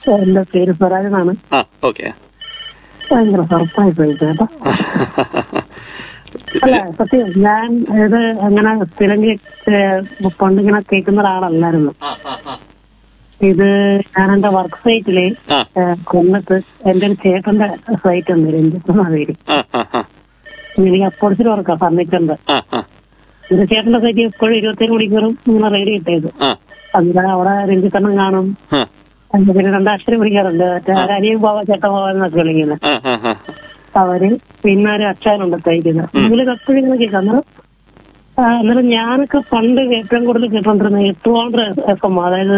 എന്റെ പേര് സ്വരാജ് എന്നാണ് ആ ഓക്കെ ഭയങ്കര സർപ്രൈസ് ആയി കേട്ടോ അല്ല സത്യം ഞാൻ ഇത് അങ്ങനെ സ്ഥിരം കേ- പണ്ട് ഇങ്ങനെ കേൾക്കുന്ന ഒരാളല്ലായിരുന്നു ഇത് ഞാൻ എന്റെ വർക്ക് സൈറ്റില് ആ. ഏഹ്, കൊല്ലത്ത് എന്റെ ഒരു ചേട്ടന്റെ സൈറ്റ് ഉണ്ട് രഞ്ജിത്ത് എന്നാ പേര് ആ ആ ആ എനിക്ക് അപ്പോഴത്തെ വർക്കാ ഫർണിച്ചറിന്റെ ആ ആ എന്റെ ചേട്ടന്റെ സൈറ്റ് എപ്പോഴും ഇരുപത്തേഴ് മണിക്കൂറും ഇങ്ങനെ റെഡി ഇട്ടേത് ആ അന്നേരം അവിടെ രഞ്ജിത്തെണ്ണം കാണും ആ അതിന്റെ പിന്നെ രണ്ടാക്ഷരം വിളിക്കാറുണ്ട് മറ്റേ അനിയും പോവാ ചേട്ടൻ പോവാന്നൊക്കെ വിളിക്കുന്നത് ആ ആ ആ അവര് പിന്നെ ഒരു അച്ഛനുണ്ട് തയ്ക്കുന്നത് ഇതിൽ എപ്പോഴും ഇങ്ങനെ കേൾക്കാം അന്നേരം ആ, അന്നേരം ഞാനൊക്കെ പണ്ട് ഏറ്റവും കൂടുതൽ കേട്ടോണ്ടിരുന്നത് എട്ടുവാണ്ട് എഫ് എം അതായത്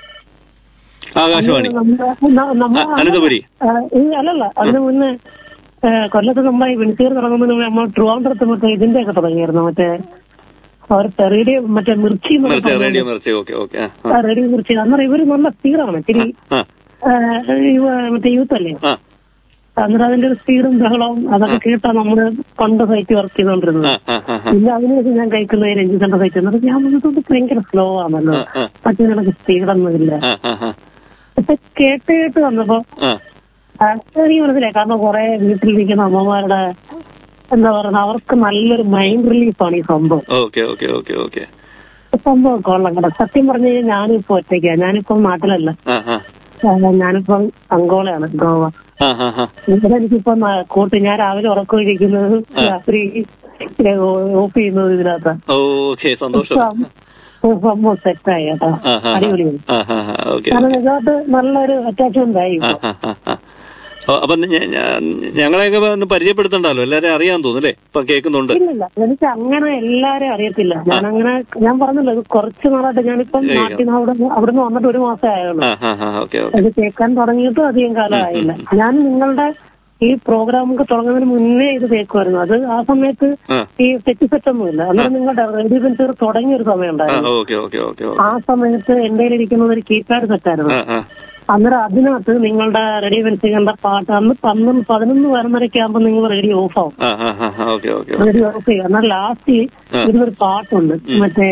ആകാശവാണി നമ്മുടെ- ന- നമ്മ- ആ, അനന്തപുരി ആ, ഈ അല്ലല്ല അതിന് മുന്നേ ആ, കൊല്ലത്ത് നമ്മൾ ഈ വിളിച്ചീർ തുടങ്ങുന്നതിന് മുമ്പ് നമ്മൾ ട്രിവാൻഡ്രത്ത് മറ്റേ ഇതിന്റെ ഒക്കെ തുടങ്ങിയായിരുന്നു മറ്റേ അവരുടെ റേഡിയോ മറ്റേ മിർച്ചി എന്നൊക്കെ മെർച്ചി പറഞ്ഞ- റേഡിയോ മെർച്ചി ഓക്കെ ഓക്കെ ആ ആ, റേഡിയോ മിർച്ചി അന്നേരം ഇവര് നല്ല സ്പീഡാണ് ഇത്തിരി ആ ആ, ഇവ- മറ്റേ യൂത്ത് അല്ലേ ആ അന്നേരം അതിന്റെ ഒരു സ്പീഡും ബഹളവും അതൊക്കെ കേട്ടാ നമ്മള് പണ്ട് സൈറ്റ് വർക്ക് ചെയ്തോണ്ടിരുന്നത് ആ ആ ആ ആ പിന്നെ അതിനുശേഷം ഞാൻ കഴിക്കുന്ന രഞ്ജിതന്റെ സൈറ്റ് എന്നിട്ട് ഞാൻ വന്നിട്ട് ഭയങ്കര സ്ലോ ആണല്ലോ ആ, ആ. മറ്റേ കണക്ക് സ്പീഡൊന്നും ഇല്ല ആ ആ ആ പക്ഷെ കേട്ട് കേട്ട് വന്നപ്പോ ആ ആ, എനിക്ക് മനസ്സിലായി കാരണം കുറെ വീട്ടിലിരിക്കുന്ന അമ്മമാരുടെ എന്താ പറയുക അവർക്ക് നല്ലൊരു മൈൻഡ് റിലീഫാണ് ഈ സംഭവം ഓക്കെ ഓക്കെ ഓക്കെ ഓക്കെ സംഭവം കൊള്ളാം കേട്ടോ സത്യം പറഞ്ഞു കഴിഞ്ഞാൽ ഞാനിപ്പോ ഒറ്റയ്ക്കാ ഞാനിപ്പം നാട്ടിലല്ല ആ ആ ആ, ഞാനിപ്പം അങ്കോളയാണ് ഗോവ ആ ആ ആ ഇവിടെ എനിക്കിപ്പോ ന- കൂട്ട് ഞാൻ രാവിലെ ഉറക്കമിരിക്കുന്നത് രാത്രി ഏ, ഓഫ് ചെയ്യുന്നത് ഇതിനകത്താ ഓക്കെ സന്തോഷം സം- സംഭവം സെറ്റായി കേട്ടോ ആ ആ അടിപൊളിയായി ആ ആ ആ ഓക്കെ കാരണം ഇതിനകത്ത് നല്ലൊരു അറ്റാച്ച്മെന്റ് ആയി ആ ഇപ്പൊ. ആ ആ ആ ഓ, അപ്പൊ ഞ- ഞ- ഞങ്ങളെയൊക്കെ ഒന്ന് പരിചയപ്പെടുത്തണ്ടല്ലോ എല്ലാരെയും അറിയാൻ തോന്നുന്നു അല്ലേ ഇപ്പൊ കേൾക്കുന്നുണ്ട് ഇല്ലില്ല എനിക്ക് അങ്ങനെ എല്ലാരും അറിയത്തില്ല ഞാൻ അങ്ങനെ ഞാൻ പറഞ്ഞല്ലോ ഇത് കുറച്ച് നാളായിട്ട് ഞാനിപ്പം നാട്ടിൽ നിന്ന് അവിടെ അവിടുന്ന് വന്നിട്ട് ഒരു മാസമേ ആയുള്ളൂ ആ ആ ആ ഓക്കെ ഓക്കെ ഇത് കേൾക്കാൻ തുടങ്ങിയിട്ട് അധികം കാലമായില്ല ഞാൻ നിങ്ങളുടെ ഈ പ്രോഗ്രാം ഒക്കെ തുടങ്ങുന്നതിന് മുന്നേ ഇത് കേൾക്കുമായിരുന്നു അത് ആ സമയത്ത് ആ. ഈ തെറ്റ് സെറ്റൊന്നുമില്ല അന്നേരം നിങ്ങളുടെ റേഡിയോ സെൻസർ തുടങ്ങിയ ഒരു സമയം ആ ഉണ്ടായിരുന്നു ഓക്കെ ഓക്കെ ഓക്കെ ആ സമയത്ത് എന്റെ ഇരിക്കുന്നത് ഒരു കീപാഡ് സെറ്റായിരുന്നു ആ ആ അന്നേരം അതിനകത്ത് നിങ്ങളുടെ റേഡിയോ വെൻസികന്റെ പാട്ട് അന്ന് പന്ത്രണ്ട് പതിനൊന്ന് പതിനൊന്നരയ്ക്ക് ആകുമ്പോൾ നിങ്ങൾ റേഡിയോ ഓഫ് ആവും ആ ആ ആ ആ ഓക്കെ ഓക്കെ റേഡിയോ ഓഫ് ചെയ്യും എന്നാൽ ലാസ്റ്റ് ഇതിനൊരു പാട്ടുണ്ട് മറ്റേ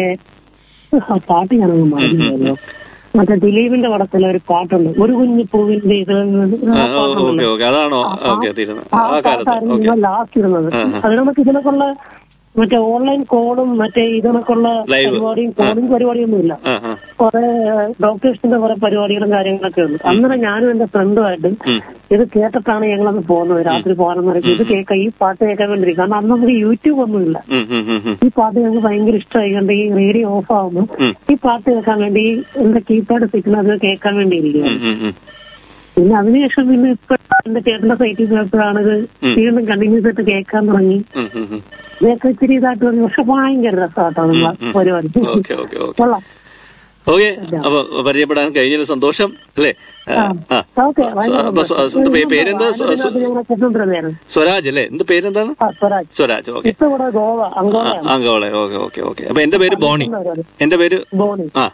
ആ പാട്ട് ഞാനങ്ങ് മറന്നില്ലല്ലോ മറ്റേ ദിലീപിന്റെ പടത്തിലെ ഒരു പാട്ടുണ്ട് ഒരു കുഞ്ഞു പൂവിന്റെ ഇത് ആ ആ ഓക്കെ പാട്ടുണ്ടല്ലോ. ഓക്കെ അതാണോ ഓക്കെ തീരുന്നത് ആ ആ കാലത്ത് പാട്ടായിരുന്നു ഓക്കെ നിങ്ങൾ ലാസ്റ്റ് ഇടുന്നത് അത് നമുക്ക് ഇതിനൊക്കെയുള്ള മറ്റേ ഓൺലൈൻ കോളും മറ്റേ ഇതിനൊക്കെയുള്ള Live. പരിപാടിയും കോളിംഗ് പരിപാടിയൊന്നും ഇല്ല ആ ആ കുറെ ഡോക്ടേഴ്സിന്റെ കുറെ പരിപാടികളും കാര്യങ്ങളൊക്കെ ഉണ്ട് അന്നേരം ഞാനും എന്റെ ഫ്രണ്ടുമായിട്ട് ഉം. ഇത് കേട്ടിട്ടാണ് ഞങ്ങളന്ന് പോകുന്നത് രാത്രി പോകാനെന്ന് പറയുമ്പോൾ ഇത് കേൾക്കാം ഈ പാട്ട് കേൾക്കാൻ വേണ്ടി കാരണം അന്ന് നമുക്ക് യൂട്യൂബ് ഒന്നുമില്ല ഉം ഉം ഉം ഉം ഈ പാട്ട് ഞങ്ങൾക്ക് ഭയങ്കര ഇഷ്ടമായി കണ്ട് ഈ റേഡിയോ ഓഫ് ആവുമ്പോൾ ഉം. ഈ പാട്ട് കേൾക്കാൻ വേണ്ടി എന്റെ കീപാഡ് സിഗ്നൽ അത് കേൾക്കാൻ വേണ്ടി ഇരിക്കുക ഉം ഉം ഉം പിന്നെ അതിനുശേഷം പിന്നെ ഇപ്പൊ എന്റെ ചേട്ടന്റെ സൈറ്റിൽ പോയപ്പോഴാണ് ഇത് വീണ്ടും കണ്ടിന്യൂസ് ആയിട്ട് കേൾക്കാൻ തുടങ്ങി ഉം ഉം ഉം ഇതൊക്കെ ഇച്ചിരി ഇതായിട്ട് തുടങ്ങി പക്ഷെ ഭയങ്കര രസമാട്ടോ നമ്മളെ പരിപാടി ഓക്കെ ഓക്കെ ഓക്കെ കൊള്ളാം ഓക്കെ അപ്പൊ പരിചയപ്പെടാൻ കഴിഞ്ഞതിൽ സന്തോഷം അല്ലേ ആ, ആ. ഓക്കെ സ്വ- അപ്പൊ സ്വ- സ്വന്തം പേ- പേരെന്താ സ്വ- സ്വ- ഞങ്ങൾ കേട്ടോണ്ടിരുന്നായിരുന്നു സ്വരാജ് അല്ലേ എന്ത് പേരെന്താണ് ആ സ്വരാജ് സ്വരാജ് ഓക്കെ ഇപ്പൊ ഇവിടെ ഗോവ അങ്കോളയാണ് അങ്കോളെ ഓക്കെ ഓക്കെ ഓക്കെ അപ്പൊ എന്റെ പേര് ബോണി പരിപാടി. എന്റെ പേര് ബോണി ആ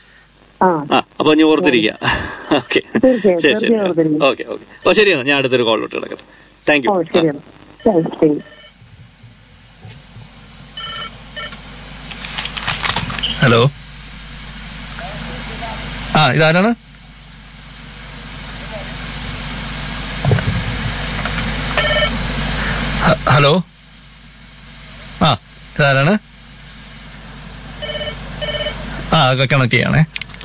ആ ആ അപ്പൊ ഞാൻ ഓർത്തിരിക്കുക ഓക്കെ തീർച്ചയായും, ശരി ശരി തീർച്ചയായും ഓർത്തിരിക്കും. ഓക്കെ ഓക്കെ അപ്പൊ ശരിയാണ് ഞാൻ അടുത്തൊരു കോൾ വിട്ട് കിടക്കട്ടെ താങ്ക് ഓ യു ശരിയാണ് ശരി ശരി ഹലോ ആ ഇതാരാണ് ഹ- ഹലോ ആ ഇതാരാണ് ആ കണക്ട് ചെയ്യണേ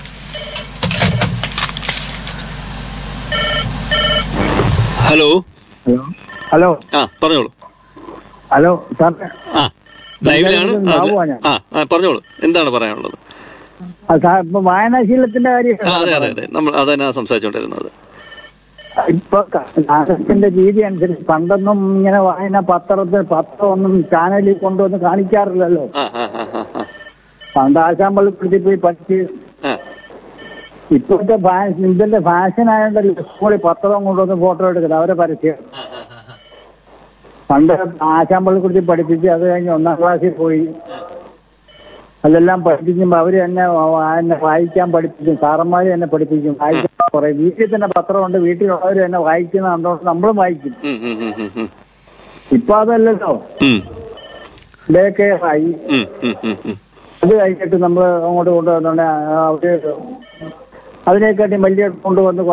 ഹലോ ഹലോ ഹലോ ആ പറഞ്ഞോളൂ ഹലോ സാർ ആ ലൈവിലാണ് ആ, അതെ. ബാബുവാ ഞാൻ. ആ ആ, പറഞ്ഞോളൂ എന്താണ് പറയാനുള്ളത് ആ, സാർ ഇപ്പൊ വായനാശീലത്തിന്റെ കാര്യം ആ അതെ അതെ അതെ നമ്മൾ അതന്നെ സംസാരിച്ചുകൊണ്ടിരുന്നത് ഇപ്പൊ നാടകത്തിന്റെ രീതി അനുസരിച്ച് പണ്ടൊന്നും ഇങ്ങനെ വായന പത്രത്തിൽ പത്രമൊന്നും ചാനലിൽ കൊണ്ടുവന്ന് കാണിക്കാറില്ലല്ലോ ആ ആ ആ ആ ആ പണ്ട് ആശാമ്പള്ളിപ്പെടുത്തി പോയി പഠിച്ച് ആ ഇപ്പോഴത്തെ ഫാഷൻ ഇതിന്റെ ഫാഷൻ ആയതുകൊണ്ടല്ലോ സ്കൂളിൽ പത്രം കൊണ്ടുവന്ന് ഫോട്ടോ എടുക്കുന്നത് അവരെ പരസ്യം പണ്ട് ആശാമ്പള്ളിക്കുറിച്ച് പഠിപ്പിച്ച് അത് കഴിഞ്ഞ് ഒന്നാം ക്ലാസ്സിൽ പോയി അതെല്ലാം പഠിപ്പിക്കുമ്പോൾ അവര് തന്നെ വ- എന്നെ വായിക്കാൻ പഠിപ്പിക്കും സാറന്മാര് തന്നെ പഠിപ്പിക്കും വായിക്കാൻ പറയും വീട്ടിൽ തന്നെ പത്രമുണ്ട് വീട്ടിലുള്ളവർ തന്നെ വായിക്കുന്ന കണ്ടോണ്ട് നമ്മളും വായിക്കും ഉം, ഉം, ഉം, ഉം, ഉം. ഇപ്പൊ അതല്ലല്ലോ ഉം, ഇതൊക്കെ ആയി ഉം, ഉം, ഉം, ഉം. അത് കഴിഞ്ഞിട്ട് നമ്മൾ അങ്ങോട്ട് കൊണ്ടുവന്നോണ്ട് അവര് അതിനെക്കാട്ടി വലിയ കൊണ്ടുവന്ന്